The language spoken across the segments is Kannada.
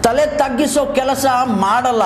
ತಲೆ ತಗ್ಗಿಸೋ ಕೆಲಸ ಮಾಡಲ್ಲ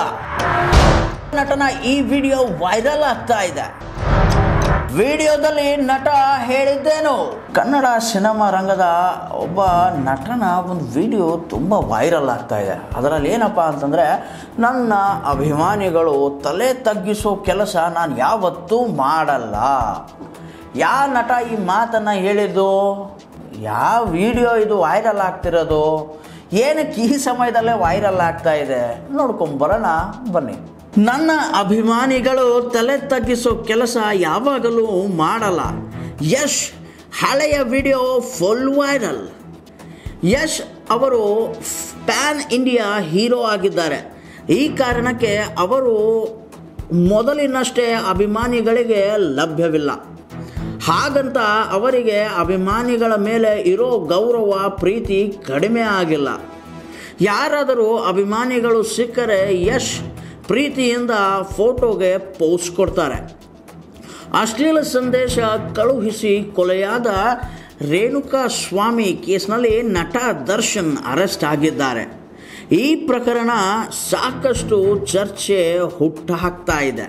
ನಟನ ಈ ವಿಡಿಯೋ ವೈರಲ್ ಆಗ್ತಾ ಇದೆ ವಿಡಿಯೋದಲ್ಲಿ ನಟ ಹೇಳಿದ್ದೇನು ಕನ್ನಡ ಸಿನಿಮಾ ರಂಗದ ಒಬ್ಬ ನಟನ ಒಂದು ವಿಡಿಯೋ ತುಂಬ ವೈರಲ್ ಆಗ್ತಾ ಇದೆ ಅದರಲ್ಲಿ ಏನಪ್ಪ ಅಂತಂದರೆ ನನ್ನ ಅಭಿಮಾನಿಗಳು ತಲೆ ತಗ್ಗಿಸೋ ಕೆಲಸ ನಾನು ಯಾವತ್ತೂ ಮಾಡಲ್ಲ ಯಾವ ನಟ ಈ ಮಾತನ್ನು ಹೇಳಿದ್ದು ಯಾವ ವಿಡಿಯೋ ಇದು ವೈರಲ್ ಆಗ್ತಿರೋದು ಏನಕ್ಕೆ ಈ ಸಮಯದಲ್ಲೇ ವೈರಲ್ ಆಗ್ತಾ ಇದೆ ನೋಡ್ಕೊಂಬರೋಣ ಬನ್ನಿ ನನ್ನ ಅಭಿಮಾನಿಗಳು ತಲೆ ತಗ್ಗಿಸೋ ಕೆಲಸ ಯಾವಾಗಲೂ ಮಾಡಲ್ಲ ಯಶ್ ಹಳೆಯ ವಿಡಿಯೋ ಫುಲ್ ವೈರಲ್ ಯಶ್ ಅವರು ಪ್ಯಾನ್ ಇಂಡಿಯಾ ಹೀರೋ ಆಗಿದ್ದಾರೆ ಈ ಕಾರಣಕ್ಕೆ ಅವರು ಮೊದಲಿನಷ್ಟೇ ಅಭಿಮಾನಿಗಳಿಗೆ ಲಭ್ಯವಿಲ್ಲ ಹಾಗಂತ ಅವರಿಗೆ ಅಭಿಮಾನಿಗಳ ಮೇಲೆ ಇರೋ ಗೌರವ ಪ್ರೀತಿ ಕಡಿಮೆ ಆಗಿಲ್ಲ ಯಾರಾದರೂ ಅಭಿಮಾನಿಗಳು ಸಿಕ್ಕರೆ ಯಶ್ ಪ್ರೀತಿಯಿಂದ ಫೋಟೋಗೆ ಪೋಸ್ಟ್ ಕೊಡ್ತಾರೆ ಅಶ್ಲೀಲ ಸಂದೇಶ ಕಳುಹಿಸಿ ಕೊಲೆಯಾದ ರೇಣುಕಾ ಸ್ವಾಮಿ ಕೇಸ್ನಲ್ಲಿ ನಟ ದರ್ಶನ್ ಅರೆಸ್ಟ್ ಆಗಿದ್ದಾರೆ ಈ ಪ್ರಕರಣ ಸಾಕಷ್ಟು ಚರ್ಚೆ ಹುಟ್ಟುಹಾಕ್ತಾ ಇದೆ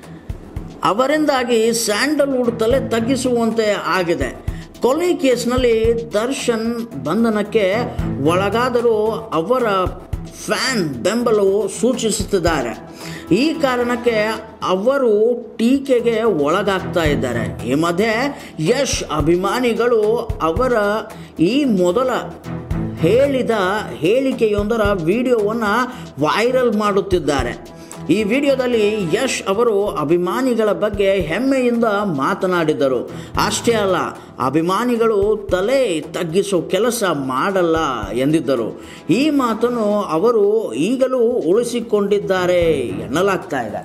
ಅವರಿಂದಾಗಿ ಸ್ಯಾಂಡಲ್ವುಡ್ ತಲೆ ತಗ್ಗಿಸುವಂತೆ ಆಗಿದೆ ಕೊಲೆ ಕೇಸ್ನಲ್ಲಿ ದರ್ಶನ್ ಬಂಧನಕ್ಕೆ ಒಳಗಾದರೂ ಅವರ ಫ್ಯಾನ್ ಬೆಂಬಲವು ಸೂಚಿಸುತ್ತಿದ್ದಾರೆ ಈ ಕಾರಣಕ್ಕೆ ಅವರು ಟೀಕೆಗೆ ಒಳಗಾಗ್ತಾ ಇದ್ದಾರೆ ಈ ಮಧ್ಯೆ ಯಶ್ ಅಭಿಮಾನಿಗಳು ಅವರ ಈ ಮೊದಲ ಹೇಳಿದ ಹೇಳಿಕೆಯೊಂದರ ವಿಡಿಯೋವನ್ನು ವೈರಲ್ ಮಾಡುತ್ತಿದ್ದಾರೆ ಈ ವಿಡಿಯೋದಲ್ಲಿ ಯಶ್ ಅವರು ಅಭಿಮಾನಿಗಳ ಬಗ್ಗೆ ಹೆಮ್ಮೆಯಿಂದ ಮಾತನಾಡಿದರು ಅಷ್ಟೇ ಅಲ್ಲ ಅಭಿಮಾನಿಗಳು ತಲೆ ತಗ್ಗಿಸೋ ಕೆಲಸ ಮಾಡಲ್ಲ ಎಂದಿದ್ದರು ಈ ಮಾತನ್ನು ಅವರು ಈಗಲೂ ಉಳಿಸಿಕೊಂಡಿದ್ದಾರೆ ಎನ್ನಲಾಗ್ತಾ ಇದೆ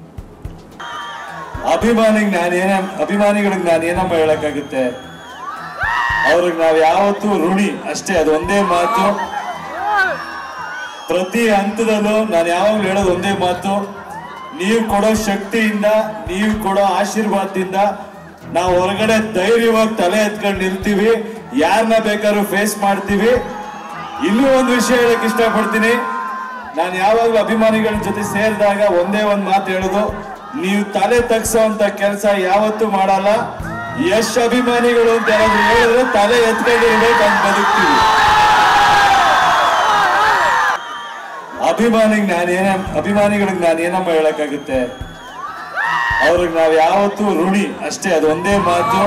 ಅಭಿಮಾನಿಗೆ ನಾನೇನ ಅಭಿಮಾನಿಗಳಿಗೆ ನಾನು ಏನಮ್ಮ ಹೇಳಕ್ಕಾಗುತ್ತೆ ಅವ್ರಿಗೆ ನಾವ್ ಯಾವತ್ತೂ ಋಣಿ ಅಷ್ಟೇ ಅದು ಒಂದೇ ಮಾತು ಪ್ರತಿ ಹಂತದಲ್ಲೂ ನಾನು ಯಾವಾಗ್ಲೂ ಹೇಳೋದು ಒಂದೇ ಮಾತು ನೀವು ಕೊಡೋ ಶಕ್ತಿಯಿಂದ ನೀವು ಕೊಡೋ ಆಶೀರ್ವಾದದಿಂದ ನಾವು ಹೊರಗಡೆ ಧೈರ್ಯವಾಗಿ ತಲೆ ಎತ್ಕೊಂಡು ನಿಲ್ತೀವಿ ಯಾರನ್ನ ಬೇಕಾದ್ರೂ ಫೇಸ್ ಮಾಡ್ತೀವಿ ಇನ್ನೂ ಒಂದು ವಿಷಯ ಹೇಳಕ್ ಇಷ್ಟಪಡ್ತೀನಿ ನಾನು ಯಾವಾಗಲೂ ಅಭಿಮಾನಿಗಳ ಜೊತೆ ಸೇರಿದಾಗ ಒಂದೇ ಒಂದು ಮಾತು ಹೇಳೋದು ನೀವು ತಲೆ ತಗ್ಸೋಂತ ಕೆಲಸ ಯಾವತ್ತೂ ಮಾಡಲ್ಲ ಯಶ್ ಅಭಿಮಾನಿಗಳು ಅಂತ ಯಾರಾದ್ರೂ ಹೇಳಿದ್ರೆ ತಲೆ ಎತ್ಕೊಂಡಿರ್ಬೇಕು ಅಂತ ಬದುಕ್ತೀವಿ ಅಭಿಮಾನಿಗೆ ನಾನೇನ ಅಭಿಮಾನಿಗಳಿಗೆ ನಾನು ಏನಮ್ಮ ಹೇಳಕ್ಕಾಗುತ್ತೆ ಅವ್ರಿಗೆ ನಾವ್ ಯಾವತ್ತೂ ಋಣಿ ಅಷ್ಟೇ ಅದು ಒಂದೇ ಮಾತು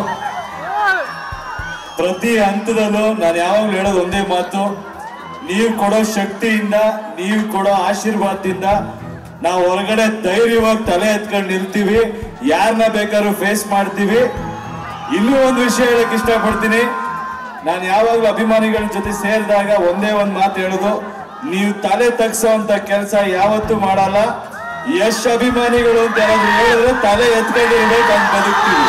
ಪ್ರತಿ ಹಂತದಲ್ಲೂ ನಾನು ಯಾವಾಗ್ಲೂ ಹೇಳೋದು ಒಂದೇ ಮಾತು ನೀವು ಕೊಡೋ ಶಕ್ತಿಯಿಂದ ನೀವು ಕೊಡೋ ಆಶೀರ್ವಾದದಿಂದ ನಾವು ಹೊರಗಡೆ ಧೈರ್ಯವಾಗಿ ತಲೆ ಎತ್ಕೊಂಡು ನಿಲ್ತೀವಿ ಯಾರನ್ನ ಬೇಕಾದ್ರೂ ಫೇಸ್ ಮಾಡ್ತೀವಿ ಇನ್ನೂ ಒಂದು ವಿಷಯ ಹೇಳಕ್ ಇಷ್ಟಪಡ್ತೀನಿ ನಾನು ಯಾವಾಗಲೂ ಅಭಿಮಾನಿಗಳ ಜೊತೆ ಸೇರಿದಾಗ ಒಂದೇ ಒಂದು ಮಾತು ಹೇಳೋದು ನೀವು ತಲೆ ತಗ್ಸೋಂತ ಕೆಲಸ ಯಾವತ್ತೂ ಮಾಡಲ್ಲ ಯಶ್ ಅಭಿಮಾನಿಗಳು ಅಂತ ಯಾರಾದ್ರೂ ಹೇಳಿದ್ರೆ ತಲೆ ಎತ್ಕೊಂಡಿರ್ಬೇಕು ಅಂತ ಬದುಕ್ತೀವಿ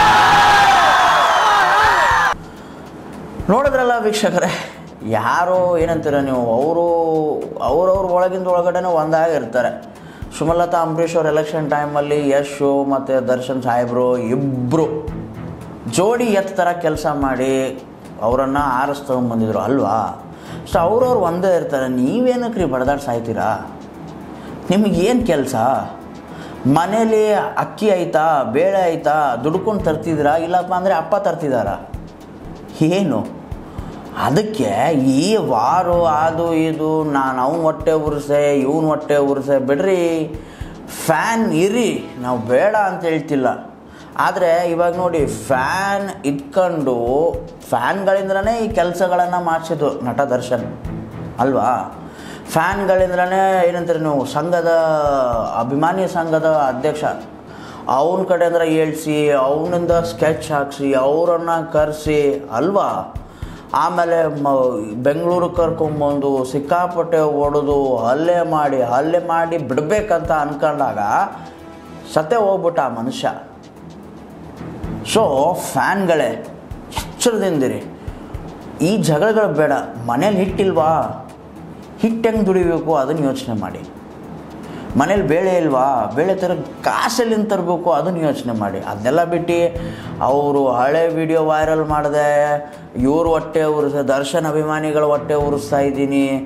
ನೋಡಿದ್ರಲ್ಲ ವೀಕ್ಷಕರೇ ಯಾರೋ ಏನಂತೀರ ನೀವು ಅವರು ಅವ್ರವ್ರ ಒಳಗಿಂದ ಒಳಗಡೆನೇ ಒಂದಾಗಿರ್ತಾರೆ ಸುಮಲತಾ ಅಂಬರೀಷ್ ಅವ್ರ ಎಲೆಕ್ಷನ್ ಟೈಮಲ್ಲಿ ಯಶು ಮತ್ತು ದರ್ಶನ್ ಸಾಹೇಬರು ಇಬ್ಬರು ಜೋಡಿ ಎತ್ತ ಥರ ಕೆಲಸ ಮಾಡಿ ಅವರನ್ನು ಆರಿಸ್ತಗೊಂಬಂದಿದ್ರು ಅಲ್ವಾ ಸೊ ಅವ್ರವ್ರು ಒಂದೇ ಇರ್ತಾರೆ ನೀವೇನಕ್ಕೆ ರೀ ಬಡ್ದಾಡ್ ಸಾಯ್ತೀರಾ ನಿಮಗೇನು ಕೆಲಸ ಮನೇಲಿ ಅಕ್ಕಿ ಆಯ್ತಾ ಬೇಳೆ ಆಯ್ತಾ ದುಡ್ಕೊಂಡು ತರ್ತಿದ್ದೀರಾ ಇಲ್ಲಪ್ಪ ಅಂದರೆ ಅಪ್ಪ ತರ್ತಿದ್ದಾರಾ ಏನು ಅದಕ್ಕೆ ಈ ವಾರು ಅದು ಇದು ನಾನು ಅವ್ನ ಹೊಟ್ಟೆ ಉರ್ಸೆ ಇವನ್ ಹೊಟ್ಟೆ ಉರ್ಸೆ ಬಿಡ್ರಿ ಫ್ಯಾನ್ ಇರಿ ನಾವು ಬೇಡ ಅಂತ ಹೇಳ್ತಿಲ್ಲ ಆದರೆ ಇವಾಗ ನೋಡಿ ಫ್ಯಾನ್ ಇಟ್ಕೊಂಡು ಫ್ಯಾನ್ಗಳಿಂದಲೇ ಈ ಕೆಲಸಗಳನ್ನು ಮಾಡಿಸಿದ್ದು ನಟ ದರ್ಶನ್ ಅಲ್ವಾ ಫ್ಯಾನ್ಗಳಿಂದಲೇ ಏನಂತೀರಿ ನೀವು ಸಂಘದ ಅಭಿಮಾನಿ ಸಂಘದ ಅಧ್ಯಕ್ಷ ಅವನ ಕಡೆಯಿಂದ ಹೇಳ್ಸಿ ಅವನಿಂದ ಸ್ಕೆಚ್ ಹಾಕ್ಸಿ ಅವರನ್ನು ಕರೆಸಿ ಅಲ್ವಾ ಆಮೇಲೆ ಮ ಬೆಂಗಳೂರು ಕರ್ಕೊಂಬಂದು ಸಿಕ್ಕಾಪಟ್ಟೆ ಹೊಡೆದು ಹಲ್ಲೆ ಮಾಡಿ ಹಲ್ಲೆ ಮಾಡಿ ಬಿಡಬೇಕಂತ ಅಂದ್ಕೊಂಡಾಗ ಸತ್ತೇ ಹೋಗ್ಬಿಟ್ಟ ಆ ಮನುಷ್ಯ ಸೊ ಫ್ಯಾನ್ಗಳೇ ಎಚ್ಚರದಿಂದಿರಿ ಈ ಜಗಳಗಳು ಬೇಡ ಮನೇಲಿ ಹಿಟ್ಟಿಲ್ವಾ ಹಿಟ್ಟು ಹೆಂಗೆ ದುಡಿಬೇಕು ಅದನ್ನು ಯೋಚನೆ ಮಾಡಿ ಮನೇಲಿ ಬೇಳೆ ಇಲ್ವಾ ಬೇಳೆ ತರ ಕಾಸೆಲ್ಲಿಂದ ತರಬೇಕು ಅದನ್ನು ಯೋಚನೆ ಮಾಡಿ ಅದನ್ನೆಲ್ಲ ಬಿಟ್ಟು ಅವರು ಹಳೆ ವಿಡಿಯೋ ವೈರಲ್ ಮಾಡಿದೆ ಇವ್ರು ಹೊಟ್ಟೆ ಉರಿಸ ದರ್ಶನ್ ಅಭಿಮಾನಿಗಳ ಹೊಟ್ಟೆ ಉರಿಸ್ತಾ ಇದ್ದೀನಿ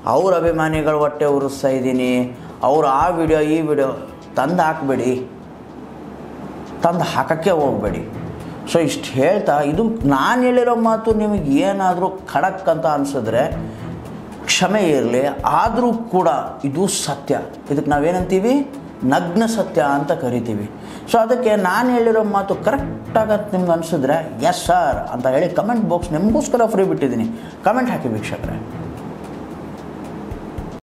ಅವ್ರ ಅಭಿಮಾನಿಗಳು ಹೊಟ್ಟೆ ಉರಿಸ್ತಾ ಇದ್ದೀನಿ ಅವ್ರು ಆ ವಿಡಿಯೋ ಈ ವಿಡಿಯೋ ತಂದು ಹಾಕಬೇಡಿ ತಂದು ಹಾಕೋಕ್ಕೆ ಹೋಗಬೇಡಿ ಸೊ ಇಷ್ಟು ಹೇಳ್ತಾ ಇದು ನಾನು ಹೇಳಿರೋ ಮಾತು ನಿಮಗೆ ಏನಾದರೂ ಖಡಕ್ ಅಂತ ಅನಿಸಿದ್ರೆ ಕ್ಷಮೆ ಇರಲಿ ಆದರೂ ಕೂಡ ಇದು ಸತ್ಯ ಇದಕ್ಕೆ ನಾವೇನಂತೀವಿ ನಗ್ನ ಸತ್ಯ ಅಂತ ಕರಿತೀವಿ ಸೊ ಅದಕ್ಕೆ ನಾನು ಹೇಳಿರೋ ಮಾತು ಕರೆಕ್ಟಾಗತ್ತೆ ನಿಮ್ಗೆ ಅನಿಸಿದ್ರೆ ಎಸ್ ಸರ್ ಅಂತ ಹೇಳಿ ಕಮೆಂಟ್ ಬಾಕ್ಸ್ ನಿಮಗೋಸ್ಕರ ಫ್ರೀ ಬಿಟ್ಟಿದ್ದೀನಿ ಕಮೆಂಟ್ ಹಾಕಿ ವೀಕ್ಷಕರೇ